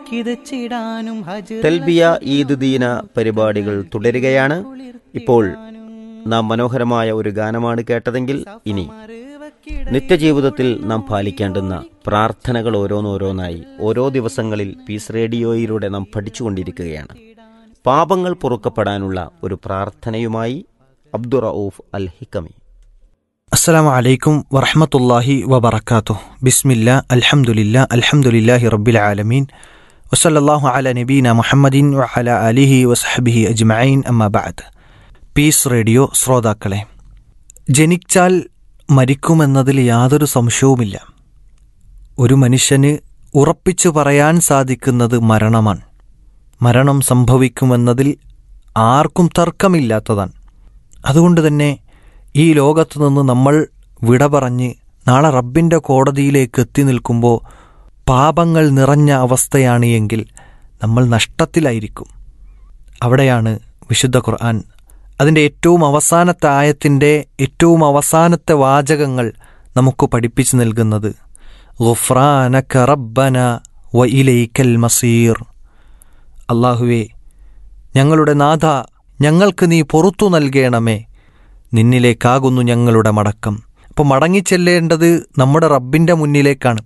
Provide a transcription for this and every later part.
കിതച്ചിടാനും തെൽബിയ ഈദ് ദീന പരിപാടികൾ തുടരുകയാണ് ഇപ്പോൾ നാം മനോഹരമായ ഒരു ഗാനമാണ് കേട്ടതെങ്കിൽ ഇനി നിത്യജീവിതത്തിൽ നാം പാലിക്കേണ്ടുന്ന പ്രാർത്ഥനകൾ ഓരോന്നോരോന്നായി ഓരോ ദിവസങ്ങളിൽ പീസ് റേഡിയോയിലൂടെ നാം പഠിച്ചുകൊണ്ടിരിക്കുകയാണ് പാപങ്ങൾ പൊറുക്കപ്പെടാനുള്ള ഒരു പ്രാർത്ഥനയുമായി അബ്ദുറൌഫ് അൽ ഹിക്കമി السلام عليكم ورحمة الله وبركاته بسم الله الحمد لله الحمد لله رب العالمين وصلى الله على نبينا محمد وعلى آله وصحبه أجمعين أما بعد പീസ് റേഡിയോ ശ്രോതാക്കളെ ജനിച്ചാൽ മരിക്കുമെന്നതിൽ യാതൊരു സംശയവുമില്ല ഒരു മനുഷ്യന് ഉറപ്പിച്ചു പറയാൻ സാധിക്കുന്നത് മരണമാണ് മരണം സംഭവിക്കുമെന്നതിൽ ആർക്കും തർക്കമില്ലാത്തതാണ് അതുകൊണ്ട് തന്നെ ഈ ലോകത്തു നിന്ന് നമ്മൾ വിട പറഞ്ഞ് നാളെ റബ്ബിൻ്റെ കോടതിയിലേക്ക് എത്തി നിൽക്കുമ്പോൾ പാപങ്ങൾ നിറഞ്ഞ അവസ്ഥയാണ് എങ്കിൽ നമ്മൾ നഷ്ടത്തിലായിരിക്കും അവിടെയാണ് വിശുദ്ധ ഖുർആൻ അതിൻ്റെ ഏറ്റവും അവസാനത്തെ ആയത്തിൻ്റെ ഏറ്റവും അവസാനത്തെ വാചകങ്ങൾ നമുക്ക് പഠിപ്പിച്ചു നൽകുന്നത് ഗുഫ്രാനക റബ്ബന വ ഇലൈക്കൽ മസീർ അള്ളാഹുവേ ഞങ്ങളുടെ നാഥ ഞങ്ങൾക്ക് നീ പൊറത്തു നൽകണമേ നിന്നിലേക്കാകുന്നു ഞങ്ങളുടെ മടക്കം അപ്പോൾ മടങ്ങിച്ചെല്ലേണ്ടത് നമ്മുടെ റബ്ബിൻ്റെ മുന്നിലേക്കാണ്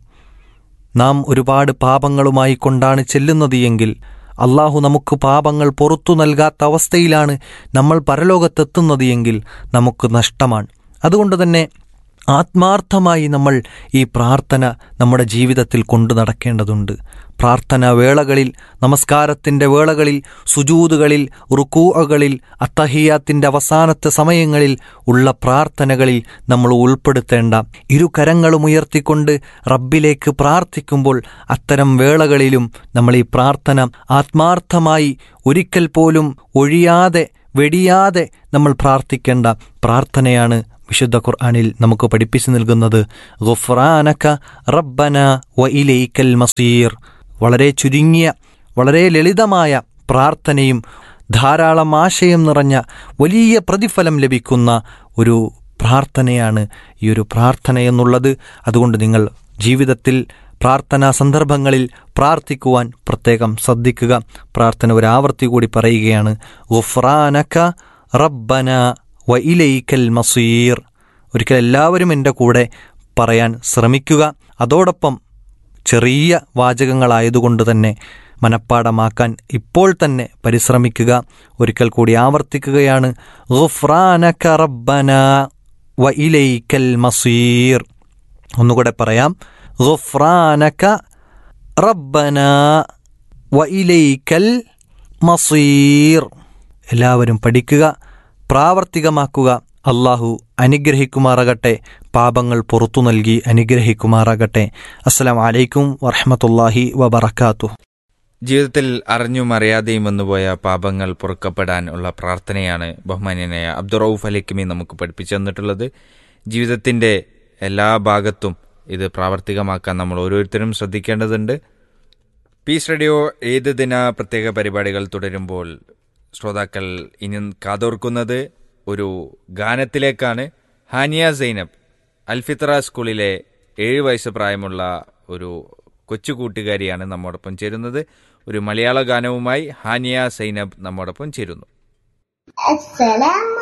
നാം ഒരുപാട് പാപങ്ങളുമായി കൊണ്ടാണ് ചെല്ലുന്നത് എങ്കിൽ അള്ളാഹു നമുക്ക് പാപങ്ങൾ പുറത്തു നൽകാത്ത അവസ്ഥയിലാണ് നമ്മൾ പരലോകത്തെത്തുന്നത് എങ്കിൽ നമുക്ക് നഷ്ടമാണ് അതുകൊണ്ട് തന്നെ ആത്മാർത്ഥമായി നമ്മൾ ഈ പ്രാർത്ഥന നമ്മുടെ ജീവിതത്തിൽ കൊണ്ടു നടക്കേണ്ടതുണ്ട് പ്രാർത്ഥന വേളകളിൽ നമസ്കാരത്തിൻ്റെ വേളകളിൽ സുജൂതുകളിൽ റുക്കൂഅകളിൽ അത്തഹിയാത്തിൻ്റെ അവസാനത്തെ സമയങ്ങളിൽ ഉള്ള പ്രാർത്ഥനകളിൽ നമ്മൾ ഉൾപ്പെടുത്തേണ്ട ഇരു കരങ്ങളും ഉയർത്തിക്കൊണ്ട് റബ്ബിലേക്ക് പ്രാർത്ഥിക്കുമ്പോൾ അത്തരം വേളകളിലും നമ്മൾ ഈ പ്രാർത്ഥന ആത്മാർത്ഥമായി ഒരിക്കൽ പോലും ഒഴിയാതെ വെടിയാതെ നമ്മൾ പ്രാർത്ഥിക്കേണ്ട പ്രാർത്ഥനയാണ് വിശുദ്ധ ഖുർആാനിൽ നമുക്ക് പഠിപ്പിച്ചു നൽകുന്നത് ഗുഫ്രാനക റബ്ബന വ ഇലൈക്കൽ മസീർ വളരെ ചുരുങ്ങിയ വളരെ ലളിതമായ പ്രാർത്ഥനയും ധാരാളം ആശയം നിറഞ്ഞ വലിയ പ്രതിഫലം ലഭിക്കുന്ന ഒരു പ്രാർത്ഥനയാണ് ഈ ഒരു പ്രാർത്ഥന എന്നുള്ളത് അതുകൊണ്ട് നിങ്ങൾ ജീവിതത്തിൽ പ്രാർത്ഥനാ സന്ദർഭങ്ങളിൽ പ്രാർത്ഥിക്കുവാൻ പ്രത്യേകം ശ്രദ്ധിക്കുക പ്രാർത്ഥന ഒരാവർത്തി കൂടി പറയുകയാണ് ഗുഫ്രാനക റബ്ബന വ ഇലൈക്കൽ മസീർ ഒരിക്കൽ എല്ലാവരും എൻ്റെ കൂടെ പറയാൻ ശ്രമിക്കുക അതോടൊപ്പം ചെറിയ വാചകങ്ങളായതുകൊണ്ട് തന്നെ മനഃപ്പാടമാക്കാൻ ഇപ്പോൾ തന്നെ പരിശ്രമിക്കുക ഒരിക്കൽ കൂടി ആവർത്തിക്കുകയാണ് ഗുഫ്രാനക റബ്ബന വ ഇലൈക്കൽ മസീർ ഒന്നുകൂടെ പറയാം ഗുഫ്രാനക റബ്ബന വ ഇലൈക്കൽ മസീർ എല്ലാവരും പഠിക്കുക പ്രാവർത്തികമാക്കുക അള്ളാഹു അനുഗ്രഹിക്കുമാറാകട്ടെ പാപങ്ങൾ പുറത്തു നൽകി അനുഗ്രഹിക്കുമാറാകട്ടെ അസ്സലാം വലൈക്കും വറഹമത്തല്ലാഹി വബർക്കാത്തു ജീവിതത്തിൽ അറിഞ്ഞും അറിയാതെയും വന്നുപോയ പാപങ്ങൾ പൊറുക്കപ്പെടാൻ ഉള്ള പ്രാർത്ഥനയാണ് ബഹുമാന്യനായ അബ്ദുറൌഫ് അലിക്കുമി നമുക്ക് പഠിപ്പിച്ചു തന്നിട്ടുള്ളത് ജീവിതത്തിന്റെ എല്ലാ ഭാഗത്തും ഇത് പ്രാവർത്തികമാക്കാൻ നമ്മൾ ഓരോരുത്തരും ശ്രദ്ധിക്കേണ്ടതുണ്ട് പീസ് റേഡിയോ ഏത് ദിന പ്രത്യേക പരിപാടികൾ തുടരുമ്പോൾ ശ്രോതാക്കൾ ഇനി കാതോർക്കുന്നത് ഒരു ഗാനത്തിലേക്കാണ് ഹാനിയ സൈനബ് അൽഫിത്ര സ്കൂളിലെ ഏഴ് വയസ്സ് പ്രായമുള്ള ഒരു കൊച്ചു കൂട്ടുകാരിയാണ് നമ്മോടൊപ്പം ചേരുന്നത് ഒരു മലയാള ഗാനവുമായി ഹാനിയ സൈനബ് നമ്മോടൊപ്പം ചേരുന്നു السلام